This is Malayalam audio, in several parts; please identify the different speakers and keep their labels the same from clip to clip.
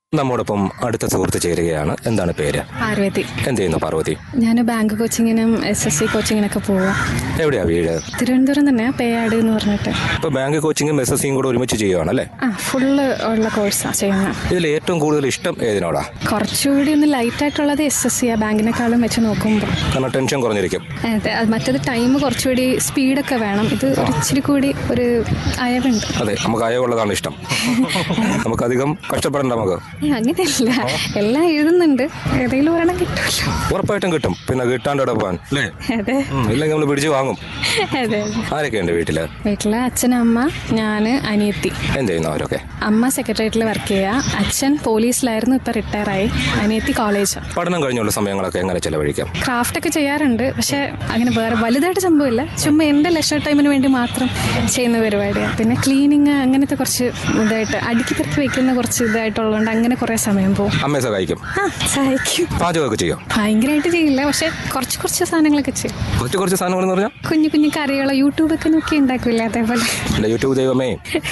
Speaker 1: നമ്മോടൊപ്പം അടുത്ത സുഹൃത്ത് ചേരുകയാണ് എന്താണ് പേര്
Speaker 2: പാർവതി
Speaker 1: എന്ത് ചെയ്യുന്നു പാർവതി
Speaker 2: ഞാൻ ബാങ്ക് കോച്ചിങ്ങിനും എസ് എസ് സി കോച്ചിങ്ങിനൊക്കെ പോവാം
Speaker 1: എവിടെയാ വീട്
Speaker 2: തിരുവനന്തപുരം തന്നെ പേയാട് എന്ന് പറഞ്ഞിട്ട്
Speaker 1: ഇപ്പൊ ബാങ്ക് കോച്ചിങ്ങും എസ് എസ് സിയും കൂടെ ഒരുമിച്ച് ചെയ്യുവാണല്ലേ
Speaker 2: ആ ഫുള്ള് ഉള്ള കോഴ്സാണ് ചെയ്യുന്നത്
Speaker 1: ഇതിൽ ഏറ്റവും കൂടുതൽ ഇഷ്ടം ഏതിനോടാ
Speaker 2: കുറച്ചുകൂടി ഒന്ന് ലൈറ്റ് ആയിട്ടുള്ളത് എസ് എസ് സി ആ ബാങ്കിനെക്കാളും വെച്ച് നോക്കുമ്പോൾ
Speaker 1: കാരണം ടെൻഷൻ കുറഞ്ഞിരിക്കും
Speaker 2: അതെ അത് മറ്റേത് ടൈം കുറച്ചുകൂടി സ്പീഡൊക്കെ വേണം ഇത് ഒരു ഇച്ചിരി കൂടി ഒരു അയവുണ്ട്
Speaker 1: അതെ നമുക്ക് അയവുള്ളതാണ് ഇഷ്ടം നമുക്കധികം കഷ്ടപ്പെടണ്ട നമുക്ക്
Speaker 2: ഏ, അങ്ങനെയല്ല എല്ലാം എഴുതുന്നുണ്ട് ഏതെങ്കിലും ഒരെണ്ണം കിട്ടുമല്ലോ
Speaker 1: ഉറപ്പായിട്ടും കിട്ടും പിന്നെ കിട്ടാണ്ട് ഇവിടെ പോകാൻ അല്ലേ
Speaker 2: അതെ
Speaker 1: ഉം, ഇല്ലെങ്കിൽ നമ്മൾ പിടിച്ച് വാങ്ങും
Speaker 2: അതെ
Speaker 1: ആരൊക്കെയുണ്ട് വീട്ടില്
Speaker 2: വീട്ടിലെ അച്ഛനമ്മ ഞാൻ അനിയത്തി
Speaker 1: എന്ത് ചെയ്യുന്നു അവരൊക്കെ
Speaker 2: അമ്മ സെക്രട്ടേറിയറ്റിൽ വർക്ക് ചെയ്യുക അച്ഛൻ പോലീസിലായിരുന്നു ഇപ്പം റിട്ടയറായി അനിയത്തി കോളേജ്
Speaker 1: പഠനം കഴിഞ്ഞുള്ള സമയങ്ങളൊക്കെ എങ്ങനെ ചെലവഴിക്കാം
Speaker 2: ക്രാഫ്റ്റ് ഒക്കെ ചെയ്യാറുണ്ട് പക്ഷെ അങ്ങനെ വേറെ വലുതായിട്ട് സംഭവമില്ല ചുമ്മാ എൻ്റെ ലെഷർ ടൈമിന് വേണ്ടി മാത്രം ചെയ്യുന്ന പരിപാടിയാണ് പിന്നെ ക്ലീനിങ് അങ്ങനത്തെ കുറച്ച് ഇതായിട്ട് അടുക്കി പെറുക്കി വെക്കുന്ന കുറച്ച് ഇതായിട്ടുള്ളതുകൊണ്ട് അങ്ങനെ കുറേ സമയം പോകും
Speaker 1: അമ്മയെ സഹായിക്കും
Speaker 2: ആ സഹായിക്കും
Speaker 1: പാചകമൊക്കെ ചെയ്യും
Speaker 2: ഭയങ്കരമായിട്ട് ചെയ്യില്ല പക്ഷെ കുറച്ച് കുറച്ച് സാധനങ്ങളൊക്കെ ചെയ്യും
Speaker 1: കുറച്ച് കുറച്ച് സാധനങ്ങൾ എന്ന് പറഞ്ഞാൽ
Speaker 2: കുഞ്ഞു കുഞ്ഞു കറികളോ യൂട്യൂബൊക്കെ നോക്കി ഉണ്ടാക്കില്ല അതേപോലെ
Speaker 1: എന്റെ യൂട്യൂബ് ദൈവമേ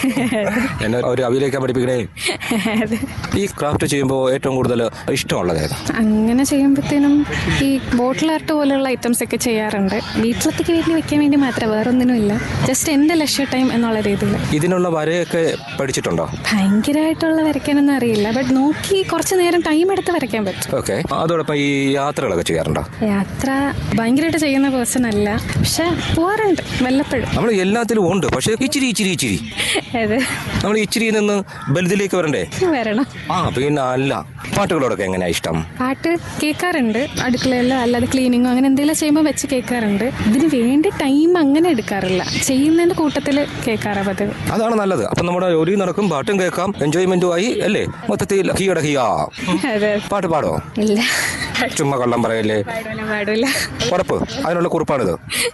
Speaker 1: എന്നെ ഒരു അവിയിലേക്കാൻ പഠിപ്പിക്കണേ
Speaker 2: അതെ.
Speaker 1: ഈ ക്രാഫ്റ്റ് ചെയ്യുമ്പോൾ ഏറ്റവും കൂടുതൽ ഇഷ്ടമുള്ളത് ഏതാ
Speaker 2: അങ്ങനെ ചെയ്യുമ്പോഴത്തേനും ഈ ബോട്ടിൽ ആർട്ട് പോലെയുള്ള ഐറ്റംസ് ഒക്കെ ചെയ്യാറുണ്ട് വീട്ടിലത്തേക്ക് വേണ്ടി വെക്കാൻ വേണ്ടി മാത്രം വേറെ ഒന്നിനുമില്ല ജസ്റ്റ് എൻ്റെ ലക്ഷ്യ ടൈം എന്നുള്ള രീതിയിൽ
Speaker 1: ഇതിനുള്ള വരയൊക്കെ പഠിച്ചിട്ടുണ്ടോ
Speaker 2: ഭയങ്കരമായിട്ടുള്ള വരയ്ക്കാനൊന്നും അറിയില്ല ബട്ട് നോക്കി കുറച്ച് നേരം ടൈം എടുത്ത് വരയ്ക്കാൻ പറ്റും
Speaker 1: ഓക്കെ അതോടൊപ്പം ഈ യാത്രകളൊക്കെ ചെയ്യാറുണ്ടോ
Speaker 2: യാത്ര ഭയങ്കരമായിട്ട് ചെയ്യുന്ന പേഴ്സൺ അല്ല പക്ഷെ പോവാറുണ്ട് വല്ലപ്പോഴും
Speaker 1: നമ്മൾ എല്ലാത്തിലും ഉണ്ട് പക്ഷേ ഇച്ചിരി ഇച്ചിരി ഇച്ചിരി
Speaker 2: അതെ
Speaker 1: നമ്മൾ ഇച്ചിരിയിൽ നിന്ന് വലുതിലേക്ക് വരണ്ടേ
Speaker 2: വരണം
Speaker 1: ആ പിന്നെ അല്ല പാട്ടുകളോടൊക്കെ എങ്ങനെയാ ഇഷ്ടം
Speaker 2: പാട്ട് കേൾക്കാറുണ്ട് അടുക്കളയിലോ അല്ലാതെ ക്ലീനിങ്ങോ അങ്ങനെ എന്തെങ്കിലും ചെയ്യുമ്പോൾ വെച്ച് കേൾക്കാറുണ്ട് ഇതിന് വേണ്ടി ടൈം അങ്ങനെ എടുക്കാറില്ല ചെയ്യുന്നതിന്റെ കൂട്ടത്തിൽ കേൾക്കാറാ പതിവ്
Speaker 1: അതാണ് നല്ലത് അപ്പം നമ്മുടെ ജോലി നടക്കും പാട്ടും കേൾക്കാം എൻജോയ്മെന്റും ആയി അല്ലേ മൊത്തത്തിൽ ഹീയുടെ ഹീയാ
Speaker 2: അതെ
Speaker 1: പാട്ട് പാടോ
Speaker 2: ഇല്ല
Speaker 1: ചുമ്മാ കള്ളം പറയല്ലേ
Speaker 2: പാടില്ല പാടില്ല
Speaker 1: ഉറപ്പ് അതിനുള്ള കുറിപ്പാണിത്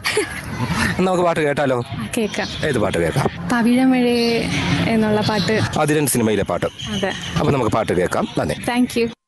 Speaker 1: എന്നാ നമുക്ക് പാട്ട് കേട്ടാലോ
Speaker 2: കേൾക്കാം
Speaker 1: ഏത് പാട്ട് കേൾക്കാം
Speaker 2: പവിഴമഴ എന്നുള്ള പാട്ട്
Speaker 1: അതിരൻ സിനിമയിലെ പാട്ട്
Speaker 2: അതെ
Speaker 1: അപ്പം നമുക്ക് പാട്ട് കേൾക്കാം നന്ദി
Speaker 2: താങ്ക് യു